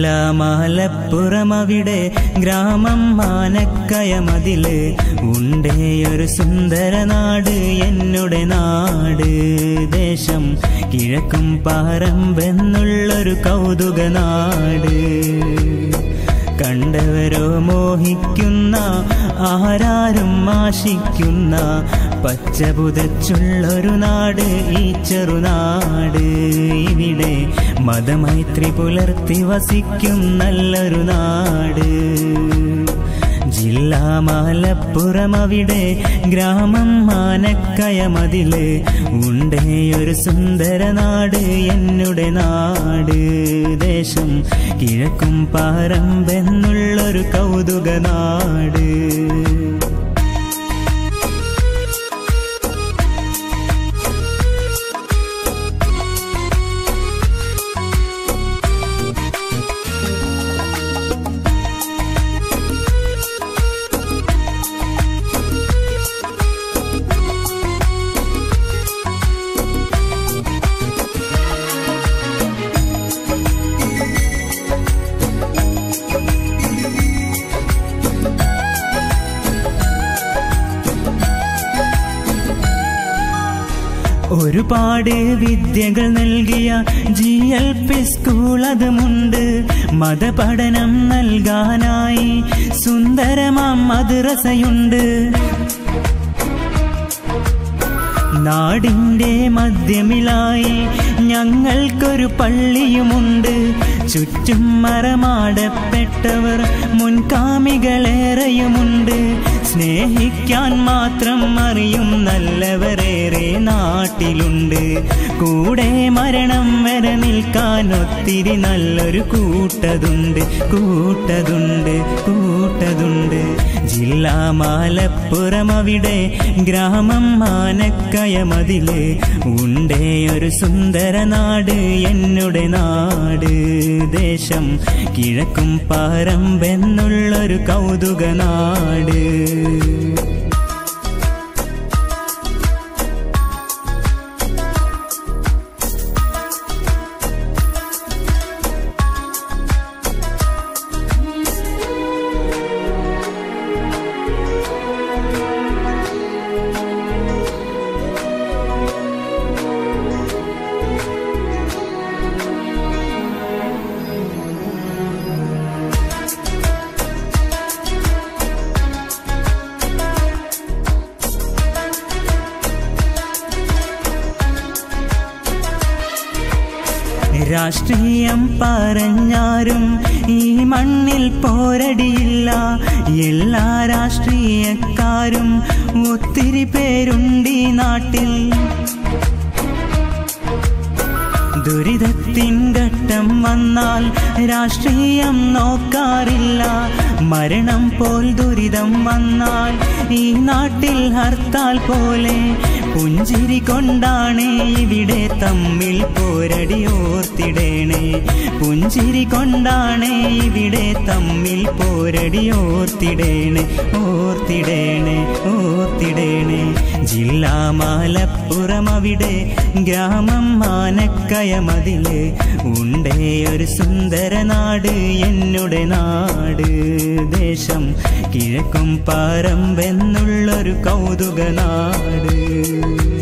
ജില്ല മലപ്പുറം അവിടെ ഗ്രാമം മാനക്കയമതില് ഉണ്ടേയൊരു സുന്ദര നാട് എന്നുടെ നാട് ദേശം കിഴക്കും പാറമ്പെന്നുള്ളൊരു കൗതുക നാട് കണ്ടവരോ മോഹിക്കുന്ന ആരാരും ആശിക്കുന്ന പച്ചപുതച്ചുള്ളൊരു നാട് ഈ ചെറുനാട് ഇവിടെ മതമൈത്രി പുലർത്തി വസിക്കും നല്ലൊരു നാട് ജില്ലാ മലപ്പുറം അവിടെ ഗ്രാമം മാനക്കയമതില് ഉണ്ടേയൊരു സുന്ദര നാട് എന്നുടെ നാട് ദേശം കിഴക്കും പാറമ്പെന്നുള്ളൊരു കൗതുക നാട് ഒരുപാട് വിദ്യകൾ നൽകിയ ജി എൽ പി സ്കൂൾ അതുമുണ്ട് മതപഠനം നൽകാനായി സുന്ദരമാം മദ്രസയുണ്ട് നാടിന്റെ മധ്യമിലായി ഞങ്ങൾക്കൊരു പള്ളിയുമുണ്ട് ചുറ്റും മറമാടപ്പെട്ടവർ മുൻകാമികളേറെയുമുണ്ട് സ്നേഹിക്കാൻ മാത്രം അറിയും നല്ലവരേറെ നാട്ടിലുണ്ട് കൂടെ മരണം വരെ നിൽക്കാൻ ഒത്തിരി നല്ലൊരു കൂട്ടതുണ്ട് കൂട്ടതുണ്ട് കൂട്ടതുണ്ട് ജില്ലാ മലപ്പുറം അവിടെ ഗ്രാമം മാനക്കയമതില് ഉണ്ടേ ഒരു സുന്ദര നാട് എന്നുടെ നാട് ദേശം കിഴക്കും പാറമ്പെന്നുള്ളൊരു കൗതുക നാട് രാഷ്ട്രീയം പറഞ്ഞാരും ഈ മണ്ണിൽ പോരടിയില്ല എല്ലാ രാഷ്ട്രീയക്കാരും ഒത്തിരി പേരുണ്ട് ഈ നാട്ടിൽ ദുരിതത്തിൻ ഘട്ടം വന്നാൽ രാഷ്ട്രീയം നോക്കാറില്ല മരണം പോൽ ദുരിതം വന്നാൽ ഈ നാട്ടിൽ ഹർത്താൽ പോലെ പുഞ്ചിരി കൊണ്ടാണ് ഇവിടെ തമ്മിൽ പോരടി ഓർത്തിടേണേ പുഞ്ചിരി കൊണ്ടാണ് ഇവിടെ തമ്മിൽ പോരടി ഓർത്തിടേണേ ഓർത്തിടേണേ ഓർത്തിടേണേ ജില്ലാ മലപ്പുറം അവിടെ ഗ്രാമം മാനക്കയമതില് ഉണ്ടേ ഒരു സുന്ദര നാട് എന്നുടെ നാട് ദേശം കിഴക്കും പാറമ്പെന്നുള്ളൊരു കൗതുക നാട്